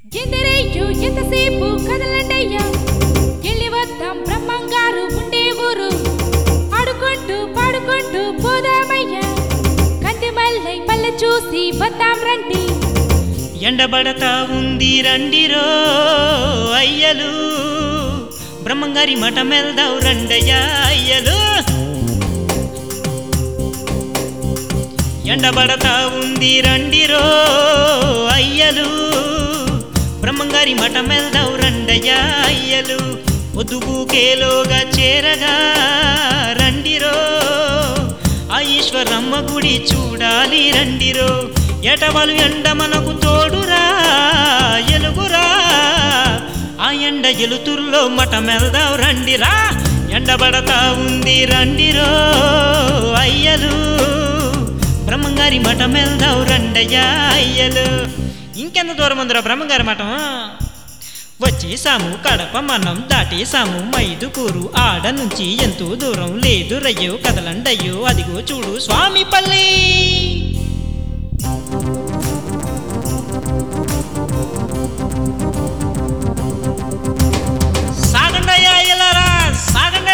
ఎందరయ్యో ఎంతసేపు కదలండయ్యా ఎల్లి వద్దాం బ్రహ్మంగారు ఉండే ఊరు ఆడుకుంటూ పాడుకుంటూ పోదామయ్యా కంది మల్లై పల్లె చూసి వద్దాం రండి ఎండబడతా ఉంది రండిరో అయ్యలు బ్రహ్మంగారి మఠమెల్దావు రండయ్యా అయ్యలు ఎండబడతా ఉంది రండిరో అయ్యలు బ్రహ్మంగారి మఠమెల్దావు రండయ్యా అయ్యలు పొద్దుగూకేలోగా చేరగా రండిరో ఆ ఈశ్వరమ్మ గుడి చూడాలి రండిరో ఎటవలు ఎండ మనకు తోడురా ఎలుగురా ఆ ఎండ ఎలుతుర్లో మఠమెల్దావు రండిరా ఎండబడతా ఉంది రండిరో అయ్యలు బ్రహ్మంగారి మఠం వెళ్దావు రండయ్యా అయ్యలు ఇంకెంత దూరం ఉందిరా బ్రహ్మంగారి మఠం వచ్చేసాము కడప మనం దాటేసాము మైదుకూరు ఆడ నుంచి ఎంతో దూరం లేదు రయ్యో కదలండయ్యో అదిగో చూడు స్వామి పల్లి సాగండయ్యా అయ్యలారా సాగండి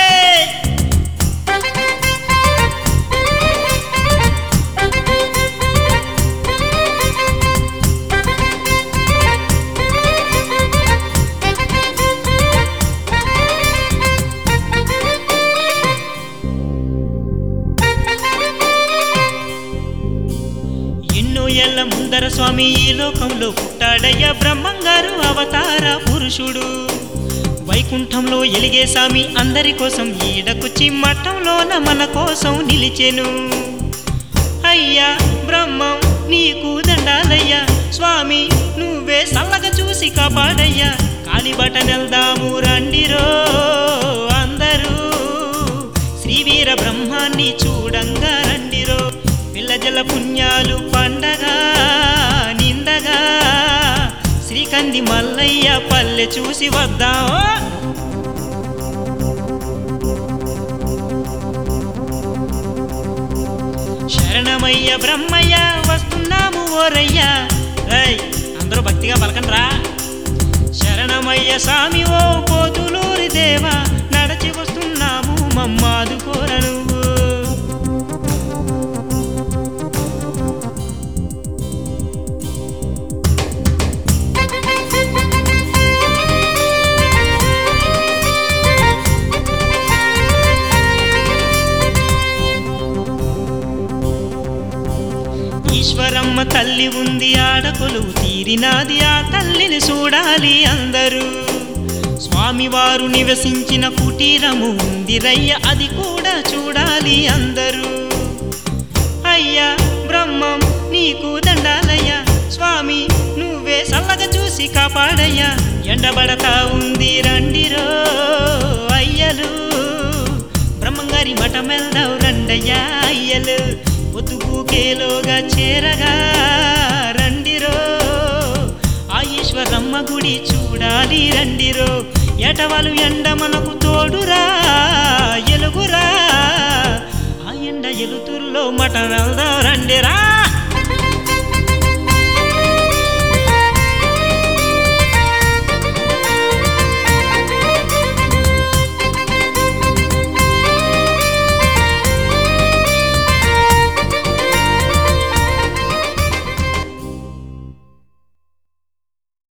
ఎన్నో ఏళ్ల ముందర స్వామి ఈ లోకంలో పుట్టాడయ్య బ్రహ్మంగారు అవతార పురుషుడు వైకుంఠంలో ఎలిగే స్వామి అందరి కోసం ఈడకొచ్చి మఠంలోన మన కోసం నిలిచెను అయ్యా బ్రహ్మం నీకు దండాలయ్యా స్వామి నువ్వే సల్లగా చూసి కాపాడయ్యా కాలిబట నెల్దాము రండిరో అందరూ శ్రీవీర బ్రహ్మాన్ని చూడంగా రండిరో పిల్లజల పుణ్యాలు పండగా నిండగా శ్రీకంది మల్లయ్య పల్లె చూసి వద్దాం శరణమయ్య బ్రహ్మయ్య వస్తున్నాము ఓరయ్యా రేయ్ అందరూ భక్తిగా పలకండ్రా శరణమయ్య స్వామి ఓ పోతులూరి దేవా నడచి వస్తున్నాము మమ్మాదు కోర నువ్వు ఈశ్వరమ్మ తల్లి ఉంది ఆడకొలువు తీరినాది ఆ తల్లిని చూడాలి అందరూ స్వామివారు నివసించిన కుటీరము ఉందిరయ్య అది కూడా చూడాలి అందరూ అయ్యా బ్రహ్మం నీకు దండాలయ్యా స్వామి నువ్వే సల్లగా చూసి కాపాడయ్యా ఎండబడతా ఉంది రండిరో అయ్యలు బ్రహ్మంగారి మఠమెల్దావు రండయ్యా అయ్యలు పొద్దుగూకేలోగా చేరగా రండిరో ఆ ఈశ్వరమ్మ గుడి చూడాలి రండిరో ఎటవలు ఎండ మనకు తోడురా ఎలుగురా ఆ ఎండ ఎలుతుర్లో మఠ వెళ్దాం రండిరా